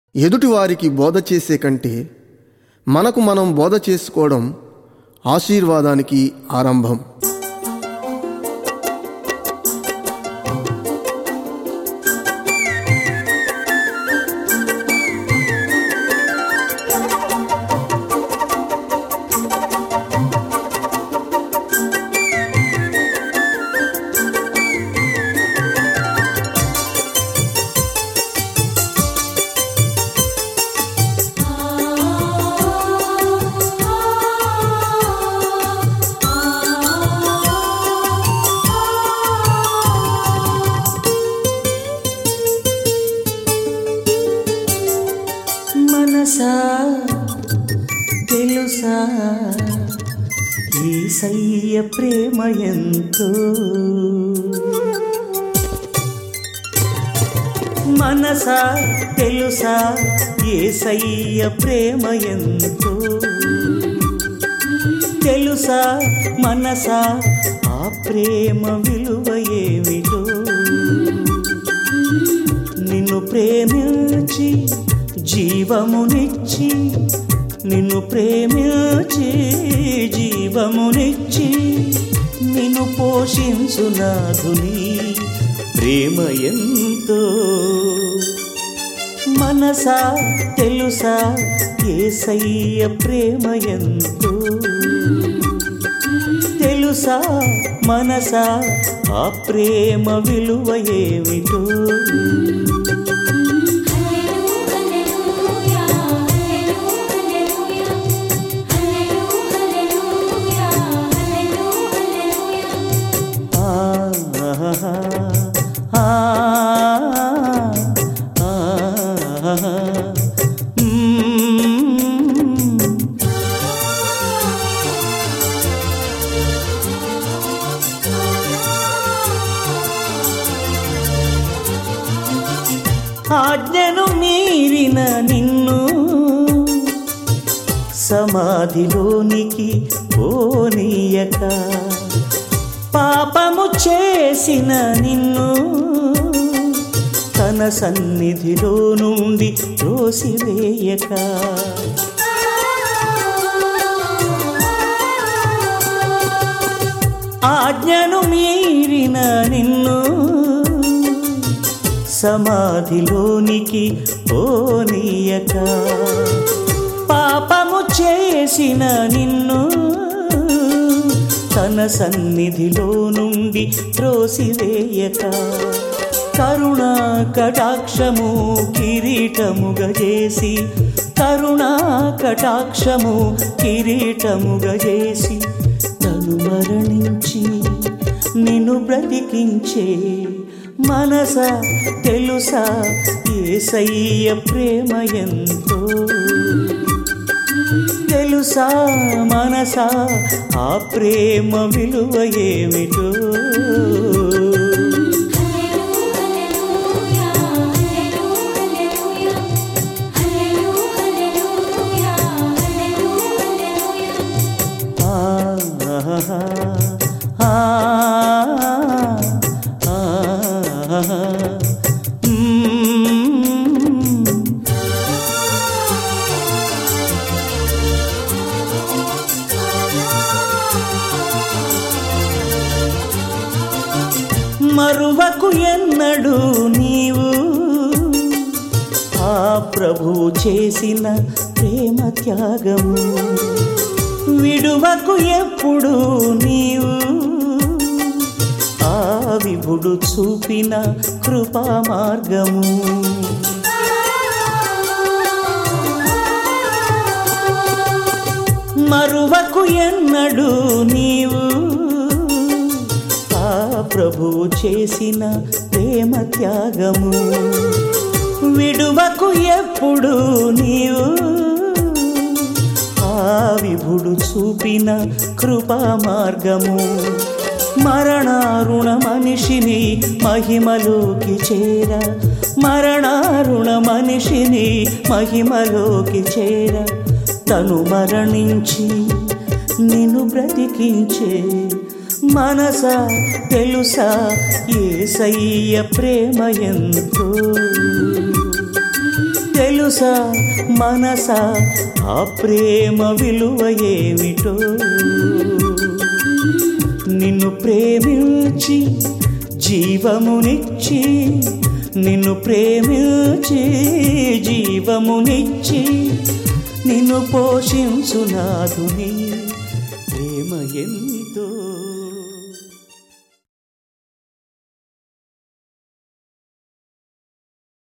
ఎదుటివారికి బోధ చేసే కంటే మనకు మనం బోధ చేసుకోవడం ఆశీర్వాదానికి ఆరంభం మనసా తెలుసా ఈ సయ్య ప్రేమ ఎంతో మనసా తెలుసా ఏ సయ్య ప్రేమ ఎంతో తెలుసా మనసా ఆ ప్రేమ విలువ ఏమిటో నిన్ను ప్రేమించి జీవమునిచ్చి నిన్ను ప్రేమించి జీవమునిచ్చి నిన్ను పోషించు నాథుని ప్రేమ ఎంతో మనసా తెలుసా ఏసయ్య ప్రేమ ఎంతో తెలుసా మనసా ఆ ప్రేమ విలువ ఏమిటో ఆహా, ఆ, ఆహా, మ్మ్. ఆజ్ఞను మీరిన నిన్ను సమాధిలోనికి పోనీయక పాపము చేసిన నిన్ను తన సన్నిధిలో నుండి త్రోసివేయక ఆజ్ఞను మీరిన నిన్ను సమాధిలోనికి పోనీయక పాపము చేసిన నిన్ను తన సన్నిధిలో నుండి త్రోసివేయక కరుణా కటాక్షము కిరీటముగా చేసి కరుణా కటాక్షము కిరీటముగా చేసి తను మరణించి నిన్ను బ్రతికించే మనస తెలుసా ఏసయ్య ప్రేమ ఎంతో తెలుసా మనసా ఆ ప్రేమ విలువ ఏమిటో ఆహా, ఆ, ఆహా, మ్మ్. మరువకు ఎన్నడు నీవు ఆ ప్రభు చేసిన ప్రేమ త్యాగము విడువకు ఎప్పుడు నీవు ఆ విభుడు చూపిన కృపా మార్గము మరువకు ఎన్నడు నీవు ఆ ప్రభువు చేసిన ప్రేమ త్యాగము విడువకు ఎప్పుడు నీవు ఆ విభుడు చూపిన కృపా మార్గము మరణారుణ మనిషిని మహిమలోకి చేర మరణారుణ మనిషిని మహిమలోకి చేర తను మరణించి నిన్ను బ్రతికించే మనస తెలుసా ఏసయ్య ప్రేమ ఎంతో తెలుసా మనసా ఆ ప్రేమ విలువ ఏమిటో నిన్ను ప్రేమించి జీవమునిచ్చి నిన్ను ప్రేమించి జీవమునిచ్చి నిన్ను పోషించునాథుని ప్రేమ ఎంతో